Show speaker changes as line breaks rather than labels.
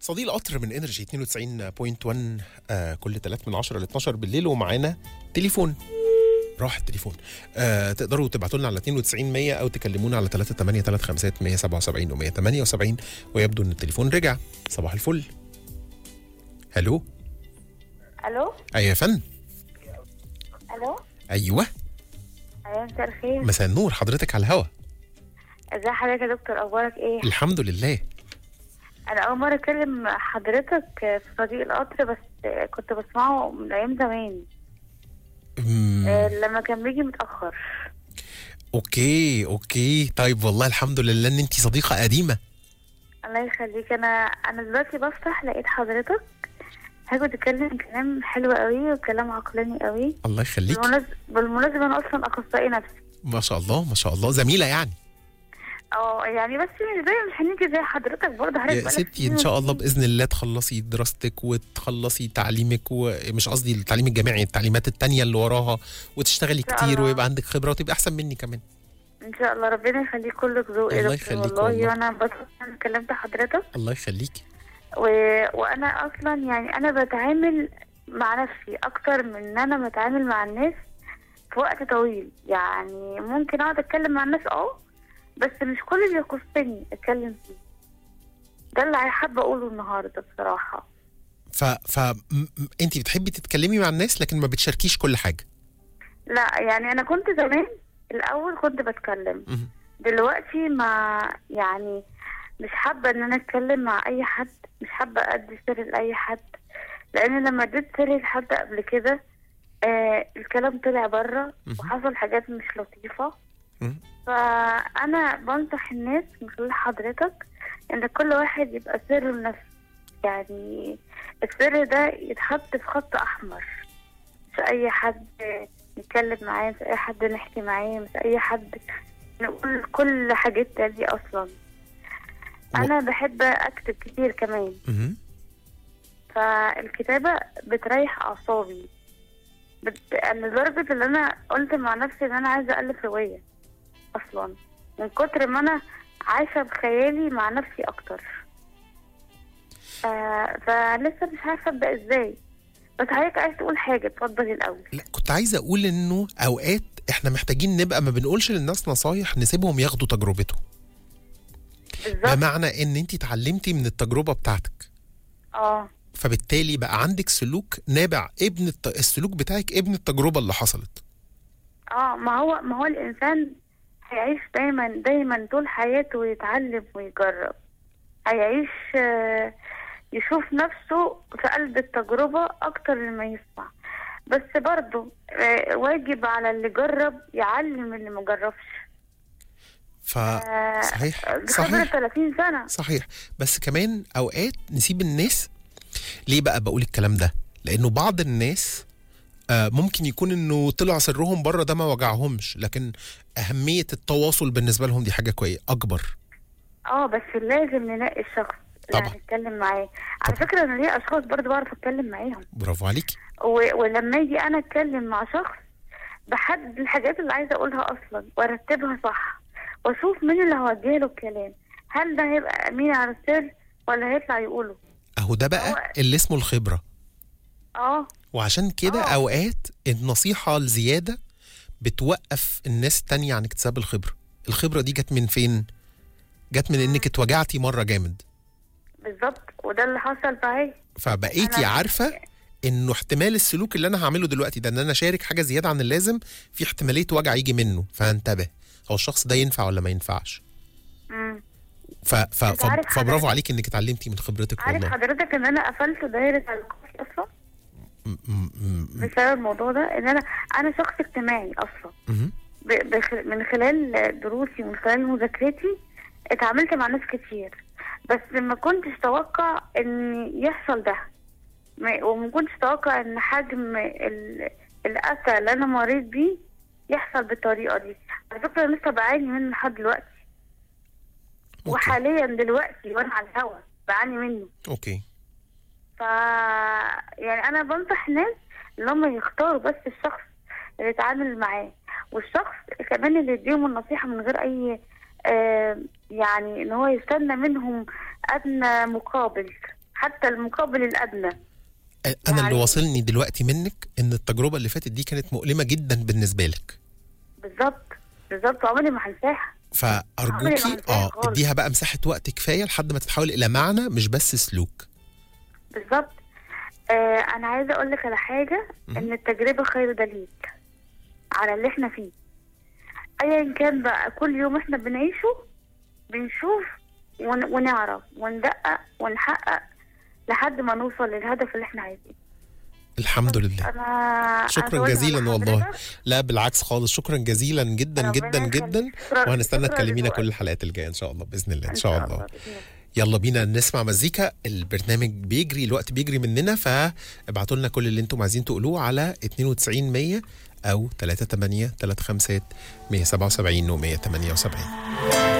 صديق القطر من انرجي 92.1 آه كل 3 من 10 ل 12 بالليل ومعانا تليفون راح التليفون آه تقدروا تبعتوا لنا على 92 100 او تكلمونا على 38 35 177 و 178 ويبدو ان التليفون رجع صباح الفل هلو
الو
ايوه يا فندم
الو
ايوه
ايوه مساء الخير
مساء النور حضرتك على الهوا
ازي حضرتك يا دكتور اخبارك ايه
الحمد لله
انا اول مره اكلم حضرتك في طريق القطر بس كنت بسمعه من ايام زمان
مم،
آه، لما كان بيجي متاخر
اوكي اوكي طيب والله الحمد لله ان انت صديقه قديمه
الله يخليك انا انا دلوقتي بفتح لقيت حضرتك هاجي تتكلم كلام حلو قوي وكلام عقلاني قوي
الله يخليك
بالمناسبة, بالمناسبة انا اصلا اخصائي نفسي
ما شاء الله ما شاء الله زميله يعني
اه يعني بس مش زي مش هنيجي زي حضرتك برضه حضرتك
يا
بقالك
ستي
سنين
ان شاء الله
وسنين.
باذن الله تخلصي دراستك وتخلصي تعليمك ومش قصدي التعليم الجامعي التعليمات التانية اللي وراها وتشتغلي
شاء
كتير
الله.
ويبقى عندك خبره وتبقى احسن مني كمان
ان شاء الله ربنا يخليك كلك ذوق يا
الله
دكتور
يخليك
والله
والله.
وانا بس انا كلمت حضرتك
الله يخليكي
و... وانا اصلا يعني انا بتعامل مع نفسي اكتر من ان انا بتعامل مع الناس في وقت طويل يعني ممكن اقعد اتكلم مع الناس اه بس مش كل اللي يخصني اتكلم فيه ده اللي حابه اقوله النهارده بصراحه
ف ف م- م- انت بتحبي تتكلمي مع الناس لكن ما بتشاركيش كل حاجه
لا يعني انا كنت زمان الاول كنت بتكلم
مهم.
دلوقتي ما يعني مش حابة ان انا اتكلم مع اي حد مش حابة ادي سر لاي حد لان لما اديت سر لحد قبل كده آه الكلام طلع بره
مهم.
وحصل حاجات مش لطيفة
مهم.
فانا بنصح الناس من خلال حضرتك ان كل واحد يبقى سر لنفسه يعني السر ده يتحط في خط احمر مش اي حد نتكلم معاه مش اي حد نحكي معاه مش اي حد نقول كل حاجتنا دي اصلا انا بحب اكتب كتير كمان
مهم.
فالكتابة بتريح اعصابي بت... أنا لدرجة ان انا قلت مع نفسي ان انا عايزة الف رواية اصلا من كتر ما انا عايشة بخيالي مع نفسي اكتر ف... فلسه مش عارفة ابدأ ازاي بس حضرتك عايز تقول حاجة اتفضل الاول
لا كنت عايزه اقول انه اوقات احنا محتاجين نبقى ما بنقولش للناس نصايح نسيبهم ياخدوا تجربته
بالظبط
بمعنى ان انت اتعلمتي من التجربه بتاعتك
اه
فبالتالي بقى عندك سلوك نابع ابن الت... السلوك بتاعك ابن التجربه اللي حصلت
اه ما هو ما هو الانسان هيعيش دايما دايما طول حياته يتعلم ويجرب هيعيش آه، يشوف نفسه في قلب التجربة اكتر مما يسمع بس برضه آه، واجب على اللي جرب يعلم اللي مجربش
ف
آه،
صحيح
خبرة
صحيح
30 سنة
صحيح بس كمان اوقات نسيب الناس ليه بقى بقول الكلام ده لانه بعض الناس آه، ممكن يكون انه طلع سرهم بره ده ما وجعهمش لكن اهميه التواصل بالنسبه لهم دي حاجه كويسه اكبر
اه بس لازم نلاقي الشخص اللي
طبعا.
هنتكلم معاه على
طبعا.
فكرة انا ليا اشخاص برضه بعرف اتكلم معاهم
برافو عليكي
و- ولما اجي انا اتكلم مع شخص بحدد الحاجات اللي عايزه اقولها اصلا وارتبها صح واشوف مين اللي هوجه له الكلام هل ده هيبقى امين على السر ولا هيطلع يقوله
اهو ده بقى
هو-
اللي اسمه الخبره
اه
وعشان كده
آه.
اوقات النصيحه الزياده بتوقف الناس التانية عن اكتساب الخبره الخبره دي جت من فين جت من انك اتوجعتي مره جامد
بالظبط وده اللي حصل معايا
فبقيتي
أنا-
عارفه انه احتمال السلوك اللي انا هعمله دلوقتي ده ان انا اشارك حاجه زياده عن اللازم في احتماليه وجع يجي منه فانتبه هو الشخص ده ينفع ولا ما ينفعش
مم.
ف ف
أنت
ف
عارف
فبرافو
حضرتك-
عليك انك اتعلمتي من خبرتك
عارف
والله
حضرتك ان انا قفلت دايره علاقاتي اصلا
م- م- م-
بسبب الموضوع ده ان انا انا شخص اجتماعي اصلا
مهم.
ب- بخ- من خلال دروسي ومن خلال مذاكرتي اتعاملت مع ناس كتير بس ما كنتش اتوقع ان يحصل ده ما- وما كنتش اتوقع ان حجم ال- الاذى اللي انا مريت بيه يحصل بالطريقه دي على فكره أنا لسه بعاني منه لحد دلوقتي
اوكي
وحاليا دلوقتي وانا على الهوا بعاني منه
اوكي
ف يعني انا بنصح الناس ان هم يختاروا بس الشخص اللي يتعامل معاه والشخص كمان اللي يديهم النصيحه من غير اي آه يعني ان هو يستنى منهم ادنى مقابل حتى المقابل الادنى
انا اللي
يعني-
واصلني دلوقتي منك ان التجربه اللي فاتت دي كانت مؤلمه جدا بالنسبه لك
بالظبط بالظبط عمري ما هنساها عمري
فارجوكي
ما هنساها
اه
خالص.
اديها بقى مساحه وقت كفايه لحد ما تتحول الى معنى مش بس سلوك
بالظبط آه انا عايزه اقول لك على حاجه
مم.
ان التجربه خير دليل على اللي احنا فيه ايا كان بقى كل يوم احنا بنعيشه بنشوف ون... ونعرف وندقق ونحقق لحد ما نوصل للهدف اللي احنا عايزينه
الحمد لله
انا أنا
شكرا
زوجة
جزيلا
مع
والله
حضرتك.
لا بالعكس خالص شكرا جزيلا جدا
ربنا
جدا
يخليك.
جدا
شكرا-
وهنستنى
شكرا
تكلمينا
لذوقك.
كل الحلقات الجايه ان شاء الله باذن الله ان
إن
شاء الله
بإذن الله.
يلا بينا نسمع مزيكا البرنامج بيجري الوقت بيجري مننا فابعتوا لنا كل اللي انتم عايزين تقولوه على 92 100 او 38 35 177 و 178